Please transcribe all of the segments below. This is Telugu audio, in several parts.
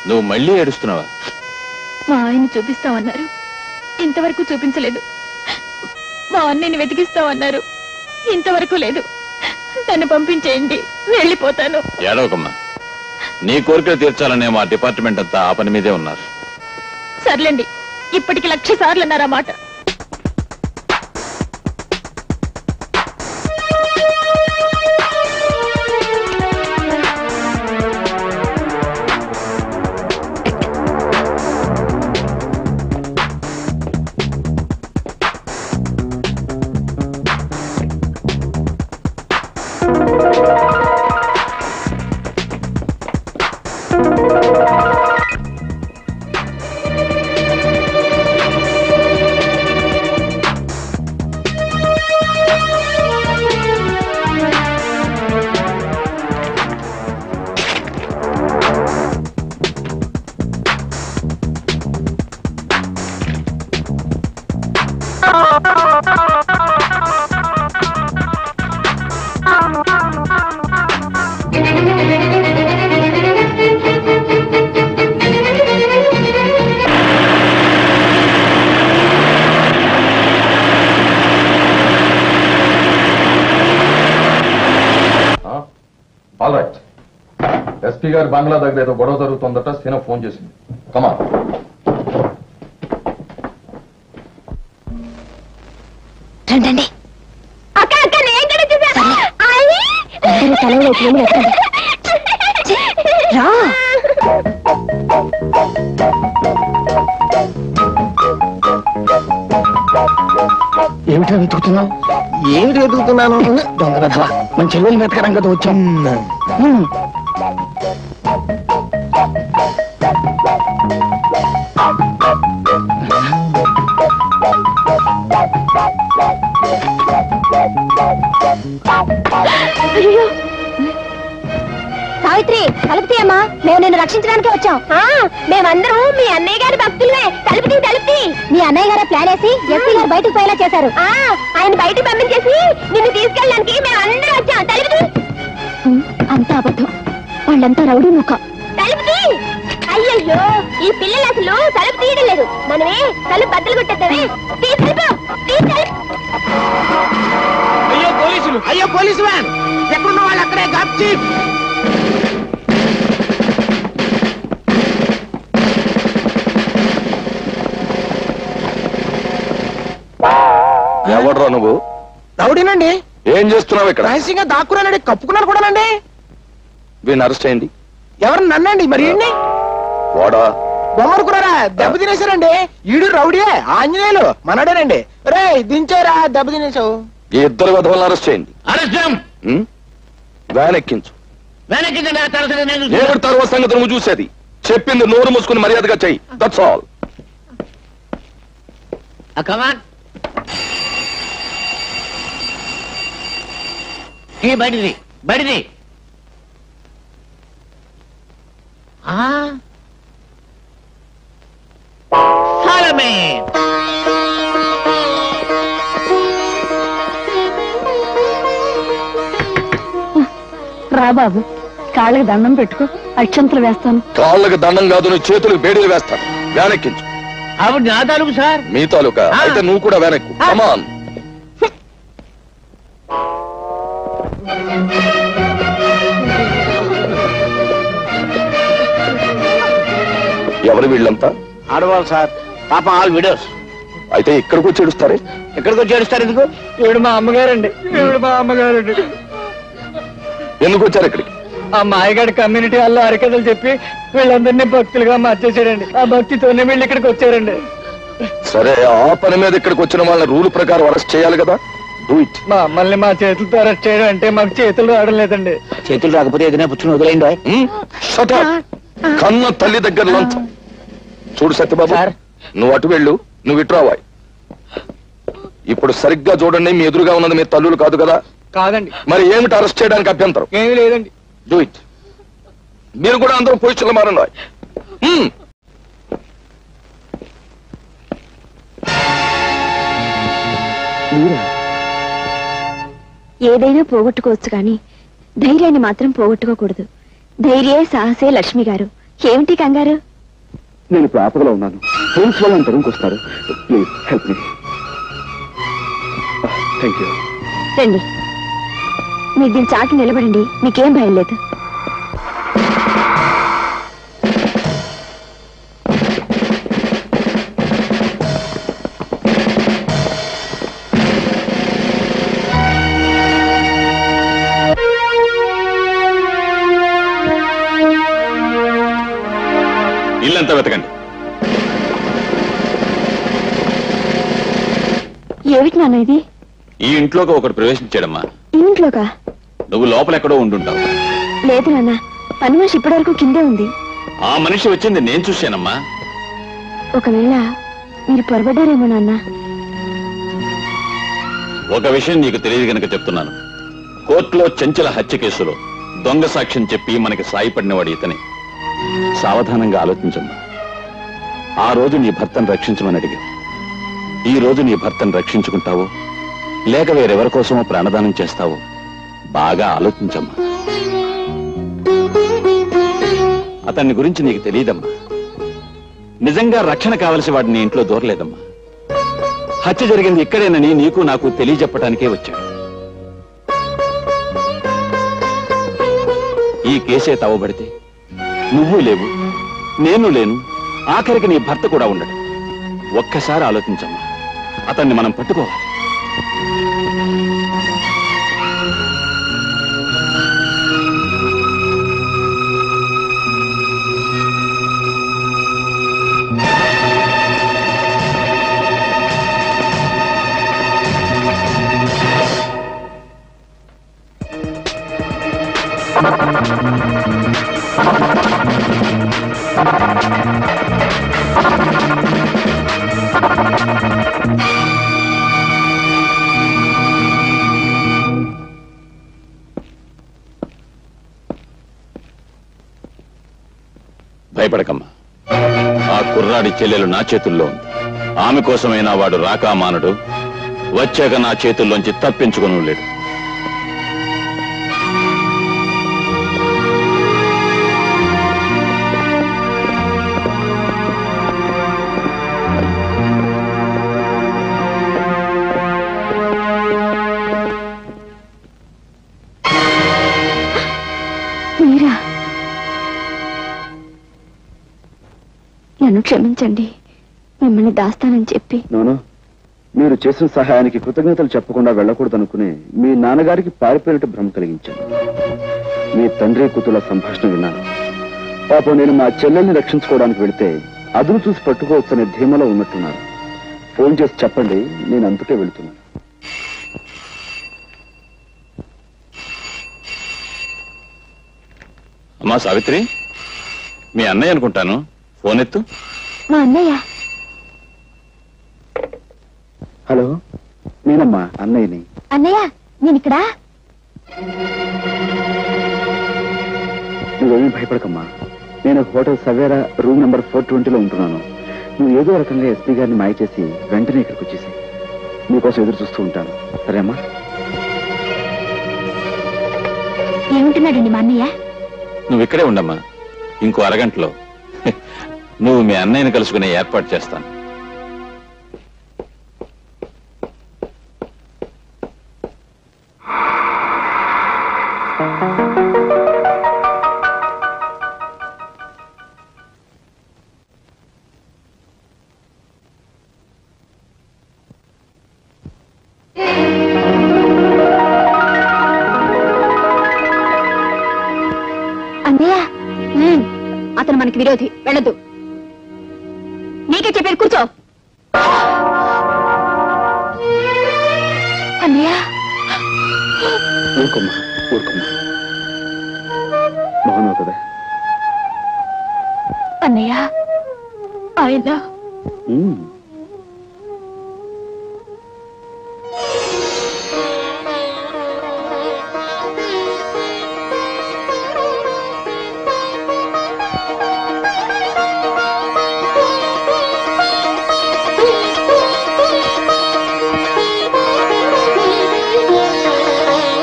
నువ్వు మళ్ళీ ఏడుస్తున్నావా మా ఆయన చూపిస్తామన్నారు ఇంతవరకు చూపించలేదు మా అన్నయ్యని వెతికిస్తామన్నారు ఇంతవరకు లేదు నన్ను పంపించేయండి వెళ్ళిపోతాను ఏడవకమ్మా నీ కోరికలు తీర్చాలనే మా డిపార్ట్మెంట్ అంతా ఆ పని మీదే ఉన్నారు సర్లేండి ఇప్పటికి లక్ష సార్లు అన్నారు ఆ మాట ఆల్ రైట్ ఎస్పీ గారి బంగ్లా దగ్గర ఏదో గొడవ జరుగుతుందట సీన ఫోన్ చేసింది కమా రండి అక్క అక్క నేను కూడా చూసా అందరూ తల వైపు రా ఏమిటో వెతుకుతున్నావు ఏమిటి వెతుకుతున్నాను దొంగ వెధవ. మన చెల్లెలు వెతకడం కదా వచ్చాం హ్మ్. అయ్యో సావిత్రి తలుపు తీయమ్మా మేము నిన్ను రక్షించడానికి వచ్చాం మేమందరం మీ అన్నయ్య గారి భక్తులే తలుపు తీ తలుపు తీ మీ అన్నయ్య గారే ప్లాన్ వేసి ఎస్పీ గారు బయటకు పోయేలా చేశారు ఆయన బయటకు పంపించేసి నిన్ను తీసుకెళ్ళడానికి మేము అందరం వచ్చాం తలుపు తీ అంతా అబద్ధం వాళ్ళంతా రౌడీ ముఖం తలుపు తీ అయ్యయ్యో ఈ పిల్లలు అసలు తలుపు తీయడం లేదు మనమే తలుపు బద్దలు కొట్టేద్దామే తీ తలుపు తీ తలుపు అయ్యో పోలీసులు అయ్యో పోలీసు వ్యాన్ ఎక్కడున్న వాళ్ళు అక్కడే గాప్ చీఫ్ ఎవడ్రా నువ్వు రౌడీనండి ఏం చేస్తున్నావు ఇక్కడ రహస్యంగా దాక్కున్నానండి కప్పుకున్నాను కూడానండి వీడిని అరెస్ట్ అయింది ఎవరు నన్నండి మరి ఈడ్ని? వాడా బొమ్మరుకున్నారా దెబ్బ తినేశారండి ఈడు రౌడీయే ఆంజనేయులు మనడేనండి రే దించారా దెబ్బ తినేసావు ఈ ఇద్దరు విధవలను అరెస్ట్ చేయండి ఉం? వ్యాన్ ఎక్కించు ఏమిటి తర్వాత సంగతి నువ్వు చూసేది చెప్పింది నోరు మూసుకుని మర్యాదగా చెయ్యి దట్స్ ఆల్ కమాన్ ఏ బయటిది బయటిది సాలమే రా బాబు కాళ్ళకి దండం పెట్టుకో అక్షంతలు వేస్తాను కాళ్ళకి దండం కాదు నీ చేతులకు బేడీలు వేస్తాను వ్యాన్ ఎక్కించు ఆవిడ నా తాలూకు సార్ మీ తాలూకా అయితే నువ్వు కూడా వ్యాన్ ఎక్కు కమాన్ ఎవరు వీళ్ళంతా ఆడవాళ్ళు సార్ పాపం ఆల్ విడోస్ అయితే ఇక్కడికి వచ్చి ఏడుస్తారే ఎక్కడికి వచ్చి ఏడుస్తారు ఎందుకు ఈవిడ మా అమ్మగారండి ఈవిడ మా అమ్మగారండి ఎందుకు వచ్చారు ఇక్కడికి ఆ మాయగాడి కమ్యూనిటీ వాళ్ళు అరికథలు చెప్పి వీళ్ళందరినీ భక్తులుగా మార్చేసాడండి ఆ భక్తితోనే వీళ్ళు ఇక్కడికి వచ్చారండి సరే ఆ పని మీద ఇక్కడికి వచ్చిన వాళ్ళని రూల్ ప్రకారం అరెస్ట్ చేయాలి కదా డూ ఇట్ మా అమ్మల్ని మా చేతులతో అరెస్ట్ చేయడం అంటే మాకు చేతులు రావడం లేదండి చేతులు రాకపోతే ఏదైనా పుచ్చుని వదిలేయండి కన్న తల్లి దగ్గర లంచం చూడు సత్యబాబు నువ్వు అటు వెళ్ళు నువ్వు ఇటు రావాయి ఇప్పుడు సరిగ్గా చూడండి మీ ఎదురుగా ఉన్నది మీ తల్లులు కాదు కదా కాదండి మరి ఏమిటి అరెస్ట్ చేయడానికి అభ్యంతరం ఏమీ లేదండి డూ ఇట్ మీరు కూడా అందరూ పొజిషన్లో మారండి హ్మ్. ఏదైనా పోగొట్టుకోవచ్చు కానీ ధైర్యాన్ని మాత్రం పోగొట్టుకోకూడదు ధైర్యే సాహసే లక్ష్మి గారు ఏమిటి కంగారు నేను ఇప్పుడు ఆపదలో ఉన్నాను పోలీస్ వాళ్ళు తరుముకు వస్తారు please help me thank you రండి మీరు దీని చాకి నిలబడండి మీకేం భయం లేదు ఇల్లంతా వెతకండి ఏమిటి నాన్న ఇది ఈ ఇంట్లోకి ఒకడు ప్రవేశించాడమ్మా ఈ ఇంట్లోకా నువ్వు లోపల ఎక్కడో ఉండుంటావు లేదు నాన్న పని మనిషి ఇప్పటి వరకు కిందే ఉంది ఆ మనిషి వచ్చింది నేను చూశానమ్మా ఒకవేళ మీరు పొరబడ్డారేమో నాన్న ఒక విషయం నీకు తెలియదు గనక చెప్తున్నాను కోర్టులో చెంచల హత్య కేసులో దొంగ సాక్ష్యం చెప్పి మనకి సాయపడినవాడు ఇతనే సావధానంగా ఆలోచించమ్మా ఆ రోజు నీ భర్తను రక్షించమని అడిగా ఈ రోజు నీ భర్తను రక్షించుకుంటావో లేక వేరెవరి కోసమో ప్రాణదానం చేస్తావో బాగా ఆలోచించమ్మా అతన్ని గురించి నీకు తెలియదమ్మా నిజంగా రక్షణ కావలసి వాడు నీ ఇంట్లో దూరలేదమ్మా హత్య జరిగింది ఇక్కడేనని నీకు నాకు తెలియజెప్పటానికే వచ్చాడు ఈ కేసే తవ్వబడితే నువ్వు లేవు నేను లేను ఆఖరికి నీ భర్త కూడా ఉండడు ఒక్కసారి ఆలోచించమ్మా అతన్ని మనం పట్టుకోవాలి భయపడకమ్మా ఆ కుర్రాడి చెల్లెలు నా చేతుల్లో ఉంది ఆమె కోసమైనా వాడు రాకా మానడు వచ్చాక నా చేతుల్లోంచి తప్పించుకుని లేడు మీరా నన్ను క్షమించండి మిమ్మల్ని దాస్తానని చెప్పి నోను మీరు చేసిన సహాయానికి కృతజ్ఞతలు చెప్పకుండా వెళ్ళకూడదనుకునే మీ నాన్నగారికి పారిపోయినట్టు భ్రమ కలిగించాను మీ తండ్రి కూతుల సంభాషణ విన్నాను పాపం నేను మా చెల్లెల్ని రక్షించుకోవడానికి వెళితే అదును చూసి పట్టుకోవచ్చనే ధీమలో ఉన్నట్టున్నారు ఫోన్ చేసి చెప్పండి నేను అందుకే వెళుతున్నాను అమ్మా సావిత్రి మీ అన్నయ్య అనుకుంటాను ఫోన్ ఎత్తు మా అన్నయ్య హలో నేనమ్మా అన్నయ్యని అన్నయ్య నేను ఇక్కడ నువ్వేమీ భయపడకమ్మా నేను hotel Savera room number four ట్వంటీలో ఉంటున్నాను నువ్వు ఏదో రకంగా ఎస్పీ గారిని మాయ చేసి వెంటనే ఇక్కడికి వచ్చేసి నీకోసం ఎదురు చూస్తూ ఉంటాను సరేమ్మా ఏముంటున్నాడండి మా అన్నయ్య నువ్వు ఇక్కడే ఉండమ్మా ఇంకో అరగంటలో నువ్వు మీ అన్నయ్యని కలుసుకునే ఏర్పాటు చేస్తాను అన్నయ్య ఉమ్, అతను మనకి విరోధి వెళ్ళదు నీకే చెప్పారు కూర్చో అన్నయ్య ఊరుకోమ్మా ఊరుకోమ్మా బాగున్నావు కదా అన్నయ్య ఆయన ఉమ్.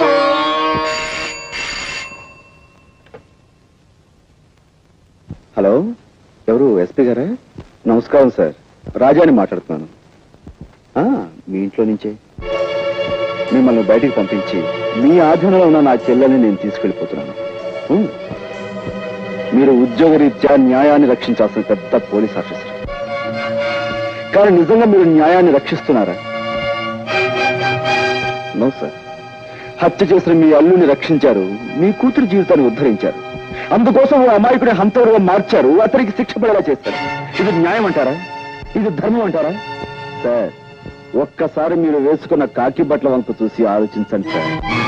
హలో ఎవరు ఎస్పీ గారా నమస్కారం సార్ రాజాని మాట్లాడుతున్నాను ఆ, మీ ఇంట్లో నుంచే మిమ్మల్ని బయటికి పంపించి మీ ఆధీనంలో ఉన్న నా చెల్లెల్ని నేను తీసుకెళ్ళిపోతున్నాను ఉం. మీరు ఉద్యోగరీత్యా న్యాయాన్ని రక్షించాల్సిన పెద్ద పోలీస్ ఆఫీసర్ కానీ నిజంగా మీరు న్యాయాన్ని రక్షిస్తున్నారా నో సార్ హత్య చేసిన మీ అల్లుని రక్షించారు మీ కూతురు జీవితాన్ని ఉద్ధరించారు అందుకోసం ఓ అమాయకుడి హంతరుగా మార్చారు అతనికి శిక్ష పడేలా చేస్తారు ఇది న్యాయం అంటారా ఇది ధర్మం అంటారా సార్ ఒక్కసారి మీరు వేసుకున్న కాకి బట్టల వంక చూసి ఆలోచించండి సార్